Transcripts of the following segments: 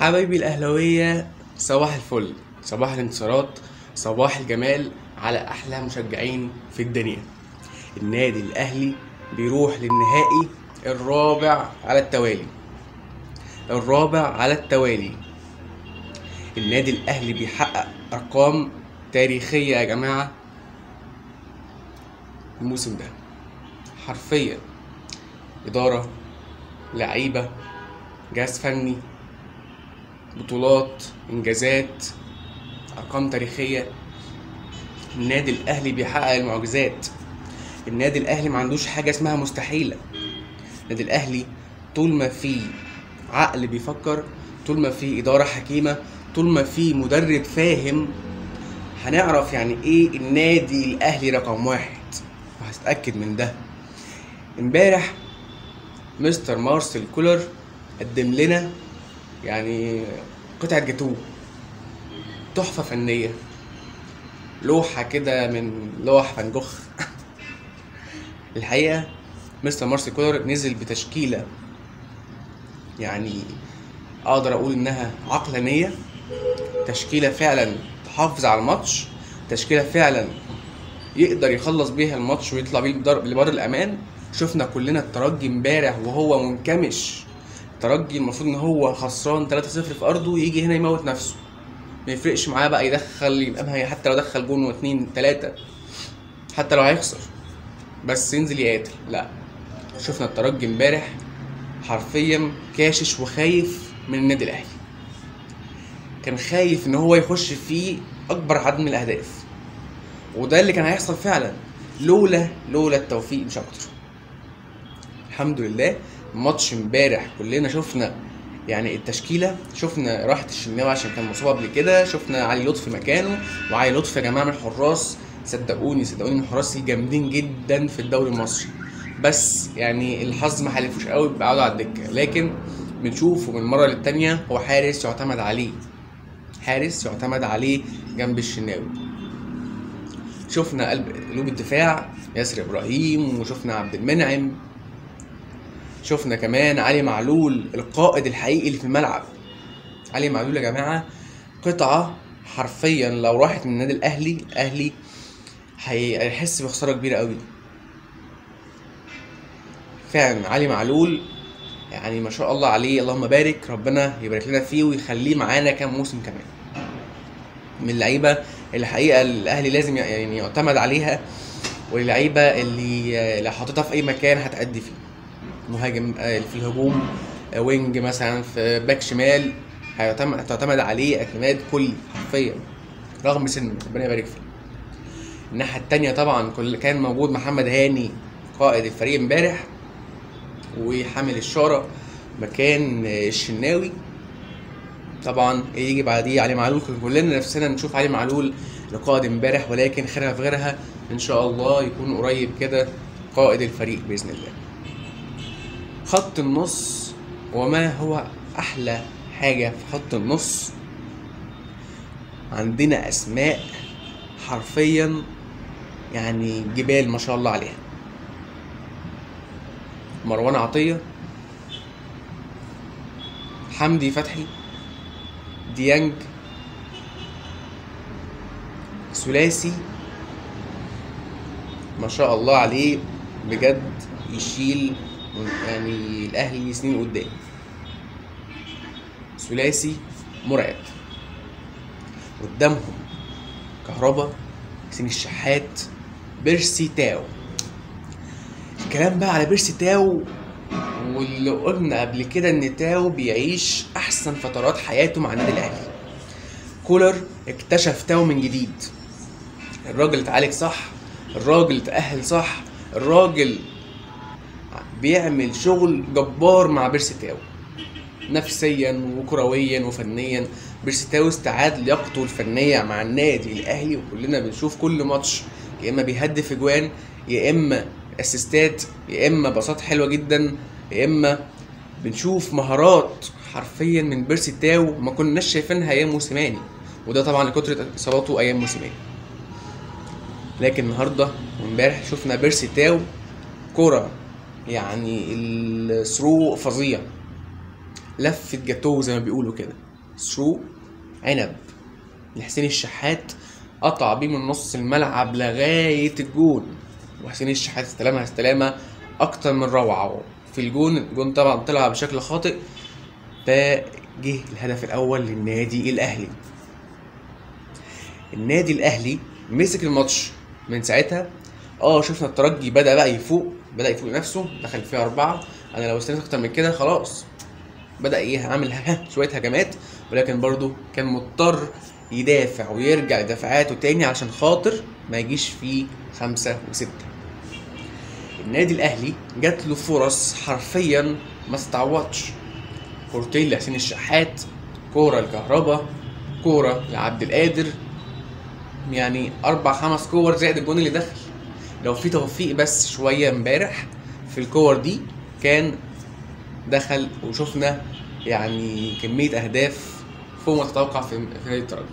حبايبي الأهلاوية صباح الفل صباح الانتصارات صباح الجمال على أحلى مشجعين في الدنيا النادي الأهلي بيروح للنهائي الرابع على التوالي الرابع على التوالي النادي الأهلي بيحقق أرقام تاريخية يا جماعة الموسم ده حرفيا إدارة لعيبة جهاز فني بطولات انجازات ارقام تاريخيه النادي الاهلي بيحقق المعجزات النادي الاهلي ما عندوش حاجه اسمها مستحيله النادي الاهلي طول ما في عقل بيفكر طول ما في اداره حكيمه طول ما في مدرب فاهم هنعرف يعني ايه النادي الاهلي رقم واحد وهتتاكد من ده امبارح مستر مارسيل كولر قدم لنا يعني قطعة جاتوه تحفة فنية لوحة كده من لوح فان جوخ الحقيقة مستر مارسيل كولر نزل بتشكيلة يعني اقدر اقول انها عقلانية تشكيلة فعلا تحافظ على الماتش تشكيلة فعلا يقدر يخلص بيها الماتش ويطلع بيه لبر لبر الامان شفنا كلنا الترجي امبارح وهو منكمش الترجي المفروض ان هو خسران 3-0 في ارضه يجي هنا يموت نفسه ما يفرقش معاه بقى يدخل يبقى حتى لو دخل جون واثنين ثلاثة حتى لو هيخسر بس ينزل يقاتل لا شفنا الترجي امبارح حرفيا كاشش وخايف من النادي الاهلي كان خايف ان هو يخش فيه اكبر عدد من الاهداف وده اللي كان هيحصل فعلا لولا لولا التوفيق مش اكتر الحمد لله ماتش امبارح كلنا شفنا يعني التشكيله شفنا راحه الشناوي عشان كان مصاب قبل كده شفنا علي لطفي مكانه وعلي لطفي يا جماعه من الحراس صدقوني صدقوني من الحراس الجامدين جدا في الدوري المصري بس يعني الحظ ما حالفوش قوي بيقعدوا على الدكه لكن بنشوفه من مره للتانيه هو حارس يعتمد عليه حارس يعتمد عليه جنب الشناوي شفنا قلب قلوب الدفاع ياسر ابراهيم وشفنا عبد المنعم شفنا كمان علي معلول القائد الحقيقي اللي في الملعب علي معلول يا جماعه قطعه حرفيا لو راحت من النادي الاهلي الاهلي هيحس بخساره كبيره قوي فعلا علي معلول يعني ما شاء الله عليه اللهم بارك ربنا يبارك لنا فيه ويخليه معانا كام موسم كمان من اللعيبه الحقيقه الاهلي لازم يعني يعتمد عليها واللعيبه اللي لو حطيتها في اي مكان هتأدي فيه مهاجم في الهجوم وينج مثلا في باك شمال هيعتمد هتعتمد عليه اعتماد كلي حرفيا رغم سنه ربنا يبارك فيه الناحيه التانية طبعا كل كان موجود محمد هاني قائد الفريق امبارح وحامل الشاره مكان الشناوي طبعا يجي بعديه علي معلول كلنا نفسنا نشوف علي معلول لقائد امبارح ولكن خيرها في غيرها ان شاء الله يكون قريب كده قائد الفريق باذن الله خط النص وما هو احلى حاجه في خط النص عندنا اسماء حرفيا يعني جبال ما شاء الله عليها مروان عطيه حمدي فتحي ديانج ثلاثي ما شاء الله عليه بجد يشيل يعني الاهلي سنين قدام ثلاثي مرعب قدامهم كهربا حسين الشحات بيرسي تاو الكلام بقى على بيرسي تاو واللي قلنا قبل كده ان تاو بيعيش احسن فترات حياته مع النادي الاهلي كولر اكتشف تاو من جديد الراجل اتعالج صح الراجل اتأهل صح الراجل بيعمل شغل جبار مع بيرسي تاو نفسيا وكرويا وفنيا بيرسي تاو استعاد لياقته الفنيه مع النادي الاهلي وكلنا بنشوف كل ماتش يا اما بيهدف اجوان يا اما اسيستات يا اما باصات حلوه جدا يا اما بنشوف مهارات حرفيا من بيرسي تاو ما كناش شايفينها ايام موسيماني وده طبعا لكثره اصاباته ايام موسيماني لكن النهارده وامبارح شفنا بيرسي تاو كرة يعني الثرو فظيع لفة جاتوه زي ما بيقولوا كده ثرو عنب لحسين الشحات قطع بيه من نص الملعب لغاية الجون وحسين الشحات استلمها استلامة أكتر من روعة في الجون الجون طبعا طلع بشكل خاطئ فجه الهدف الأول للنادي الأهلي النادي الأهلي مسك الماتش من ساعتها اه شفنا الترجي بدأ بقى يفوق بدأ يفوق نفسه دخل فيها أربعة أنا لو استنيت أكتر من كده خلاص بدأ إيه يعمل ها شوية هجمات ولكن برضو كان مضطر يدافع ويرجع لدفاعاته تاني عشان خاطر ما يجيش فيه خمسة وستة النادي الأهلي جات له فرص حرفيا ما تتعوضش كورتين لحسين الشحات كورة لكهربا كورة لعبد القادر يعني أربع خمس كور زائد الجون اللي دخل لو في توفيق بس شوية امبارح في الكور دي كان دخل وشفنا يعني كمية أهداف فوق ما تتوقع في في نادي الترجي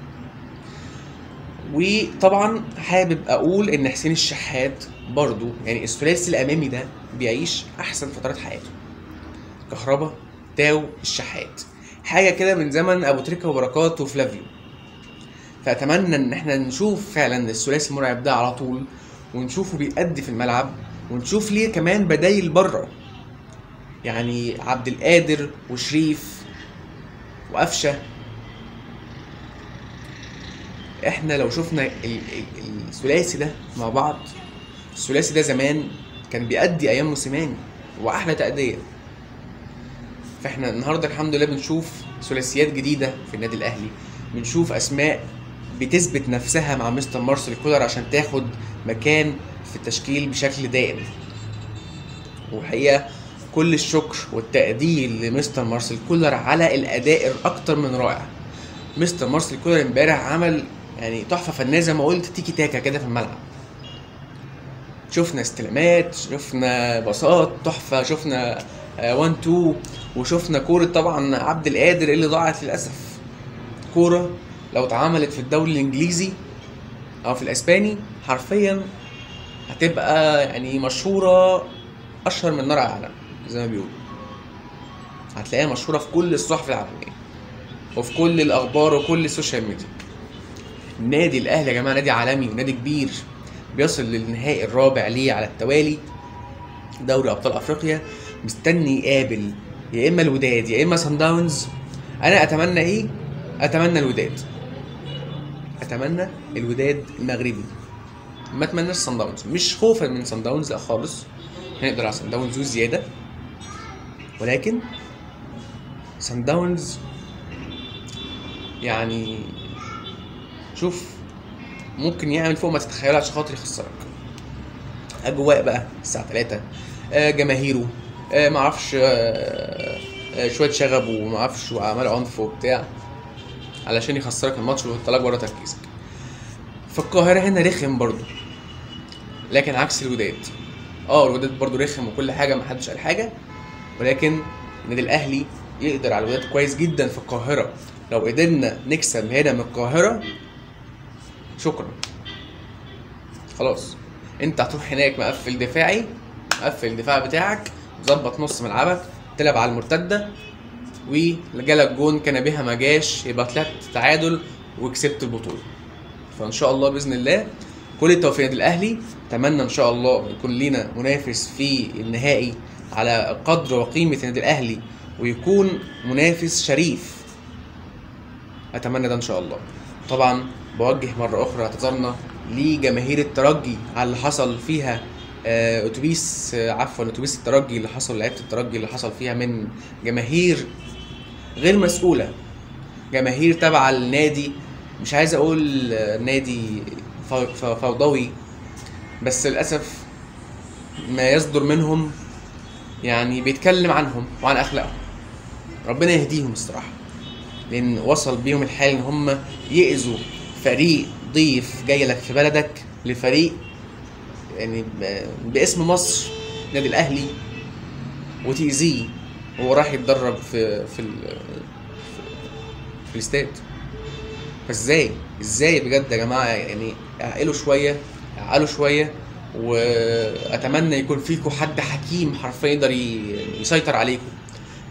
وطبعا حابب اقول ان حسين الشحات برضو يعني الثلاثي الامامي ده بيعيش احسن فترات حياته كهربا تاو الشحات حاجه كده من زمن ابو تريكه وبركات وفلافيو فاتمنى ان احنا نشوف فعلا الثلاثي المرعب ده على طول ونشوفه بيأدي في الملعب ونشوف ليه كمان بدايل بره يعني عبد القادر وشريف وقفشه احنا لو شفنا ال- ال- الثلاثي ده مع بعض الثلاثي ده زمان كان بيأدي ايام موسيماني واحلى تأدية فاحنا النهارده الحمد لله بنشوف ثلاثيات جديده في النادي الاهلي بنشوف اسماء بتثبت نفسها مع مستر مارسيل كولر عشان تاخد مكان في التشكيل بشكل دائم والحقيقه كل الشكر والتقدير لمستر مارسيل كولر على الاداء الاكثر من رائع مستر مارسيل كولر امبارح عمل يعني تحفه فنيه زي ما قلت تيكي تاكا كده في الملعب شفنا استلامات شفنا باصات تحفه شفنا 1 2 وشفنا كوره طبعا عبد القادر اللي ضاعت للاسف كوره لو اتعملت في الدوري الانجليزي او في الاسباني حرفيا هتبقى يعني مشهوره اشهر من نار على العالم زي ما بيقولوا هتلاقيها مشهوره في كل الصحف العالميه وفي كل الاخبار وكل السوشيال ميديا النادي الاهلي يا جماعه نادي عالمي ونادي كبير بيصل للنهائي الرابع ليه على التوالي دوري ابطال افريقيا مستني يقابل يا اما الوداد يا اما سان داونز انا اتمنى ايه اتمنى الوداد اتمنى الوداد المغربي ما اتمناش سان داونز مش خوفا من سان داونز لا خالص هنقدر على سان داونز وزياده ولكن سان داونز يعني شوف ممكن يعمل فوق ما تتخيله عشان خاطر يخسرك اجواء بقى الساعه 3 آه جماهيره آه معرفش آه آه شويه شغب ومعرفش واعمال عنف وبتاع علشان يخسرك الماتش ويطلعك بره تركيزك في القاهره هنا رخم برضو لكن عكس الوداد اه الوداد برضو رخم وكل حاجه محدش قال حاجه ولكن النادي الاهلي يقدر على الوداد كويس جدا في القاهره لو قدرنا نكسب هنا من القاهره شكرا خلاص انت هتروح هناك مقفل دفاعي مقفل الدفاع بتاعك ظبط نص ملعبك تلعب على المرتده وجالك جون كان بها ما جاش يبقى طلعت تعادل وكسبت البطوله فان شاء الله باذن الله كل التوفيق للنادي الاهلي اتمنى ان شاء الله يكون لينا منافس في النهائي على قدر وقيمه النادي الاهلي ويكون منافس شريف اتمنى ده ان شاء الله طبعا بوجه مره اخرى اعتذارنا لجماهير الترجي على اللي حصل فيها آه، اتوبيس آه، عفوا اتوبيس الترجي اللي حصل لعيبه الترجي اللي حصل فيها من جماهير غير مسؤوله جماهير تبع النادي مش عايز اقول آه، نادي ف- ف- فوضوي بس للاسف ما يصدر منهم يعني بيتكلم عنهم وعن اخلاقهم ربنا يهديهم الصراحه لان وصل بيهم الحال ان هم يأذوا فريق ضيف جاي لك في بلدك لفريق يعني ب- باسم مصر النادي الاهلي وتأذيه وهو رايح يتدرب في في ال- في الاستاد فازاي ازاي بجد يا جماعه يعني اعقلوا شويه اعقلوا شويه واتمنى يكون فيكم حد حكيم حرفيا يقدر ي- يسيطر عليكم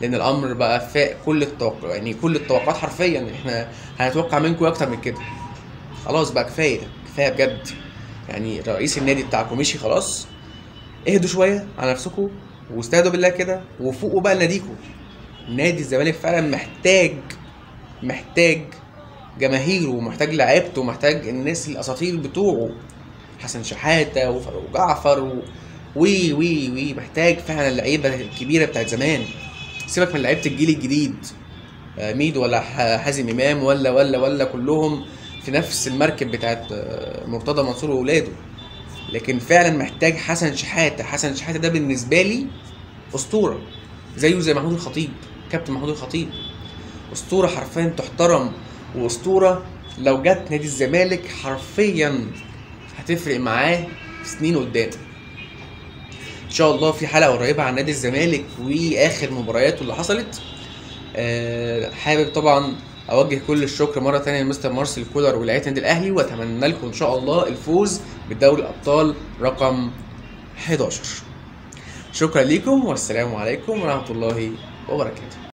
لان الامر بقى فاق كل التوقع يعني كل التوقعات حرفيا احنا هنتوقع منكم اكتر من كده خلاص بقى كفايه كفايه بجد يعني رئيس النادي بتاعكم مشي خلاص اهدوا شويه على نفسكم واستهدوا بالله كده وفوقوا بقى لناديكم نادي الزمالك فعلا محتاج محتاج جماهيره ومحتاج لعيبته ومحتاج الناس الاساطير بتوعه حسن شحاته وفاروق جعفر و... وي وي وي محتاج فعلا اللعيبه الكبيره بتاعت زمان سيبك من لعيبه الجيل الجديد آه، ميدو ولا ح- حازم امام ولا ولا ولا كلهم في نفس المركب بتاعت آه، مرتضى منصور واولاده لكن فعلا محتاج حسن شحاته حسن شحاته ده بالنسبه لي اسطوره زيه زي محمود الخطيب كابتن محمود الخطيب اسطوره حرفيا تحترم واسطوره لو جت نادي الزمالك حرفيا هتفرق معاه سنين قدام ان شاء الله في حلقه قريبه عن نادي الزمالك واخر مبارياته اللي حصلت أه حابب طبعا اوجه كل الشكر مره تانية لمستر مارسيل كولر ولاعيبه النادي الاهلي واتمنى لكم ان شاء الله الفوز بدوري الابطال رقم 11 شكرا لكم والسلام عليكم ورحمه الله وبركاته